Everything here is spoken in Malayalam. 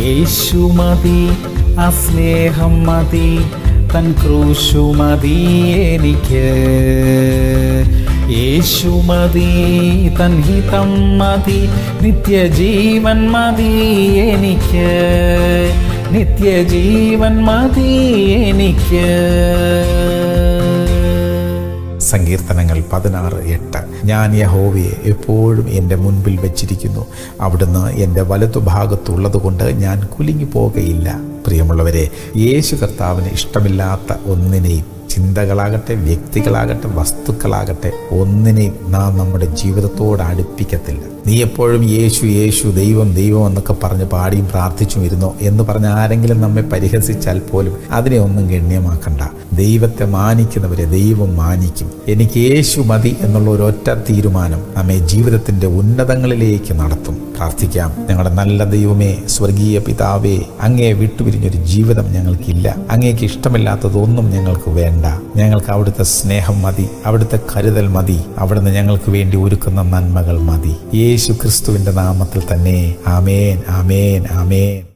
യേശു മതി ആ സ്നേഹം മതി തൻ ക്രൂശു മതി എനിക്ക് യേശു മതി തൻ ഹിതം മതി നിത്യജീവൻ മതി എനിക്ക് നിത്യജീവൻ മതി എനിക്ക് സങ്കീർത്തനങ്ങൾ പതിനാറ് എട്ട് ഞാൻ യഹോവയെ എപ്പോഴും എൻ്റെ മുൻപിൽ വച്ചിരിക്കുന്നു അവിടുന്ന് എൻ്റെ വലതുഭാഗത്തുള്ളത് കൊണ്ട് ഞാൻ കുലുങ്ങി പോകയില്ല പ്രിയമുള്ളവരെ യേശു കർത്താവിന് ഇഷ്ടമില്ലാത്ത ഒന്നിനെയും ചിന്തകളാകട്ടെ വ്യക്തികളാകട്ടെ വസ്തുക്കളാകട്ടെ ഒന്നിനെയും നാം നമ്മുടെ ജീവിതത്തോട് അടുപ്പിക്കത്തില്ല നീ എപ്പോഴും യേശു യേശു ദൈവം ദൈവം എന്നൊക്കെ പറഞ്ഞ് പാടിയും പ്രാർത്ഥിച്ചും ഇരുന്നോ എന്ന് പറഞ്ഞ് ആരെങ്കിലും നമ്മെ പരിഹസിച്ചാൽ പോലും അതിനെ ഒന്നും ഗണ്യമാക്കണ്ട ദൈവത്തെ മാനിക്കുന്നവരെ ദൈവം മാനിക്കും എനിക്ക് യേശു മതി എന്നുള്ള ഒരു ഒറ്റ തീരുമാനം നമ്മെ ജീവിതത്തിന്റെ ഉന്നതങ്ങളിലേക്ക് നടത്തും പ്രാർത്ഥിക്കാം ഞങ്ങളുടെ നല്ല ദൈവമേ സ്വർഗീയ പിതാവേ അങ്ങേ വിട്ടുപിരിഞ്ഞൊരു ജീവിതം ഞങ്ങൾക്കില്ല അങ്ങേക്ക് ഇഷ്ടമില്ലാത്തതൊന്നും ഞങ്ങൾക്ക് വേണ്ട ഞങ്ങൾക്ക് അവിടുത്തെ സ്നേഹം മതി അവിടുത്തെ കരുതൽ മതി അവിടുന്ന് ഞങ്ങൾക്ക് വേണ്ടി ഒരുക്കുന്ന നന്മകൾ മതി യേശു ക്രിസ്തുവിന്റെ നാമത്തിൽ തന്നെ ആമേൻ ആമേൻ ആമേൻ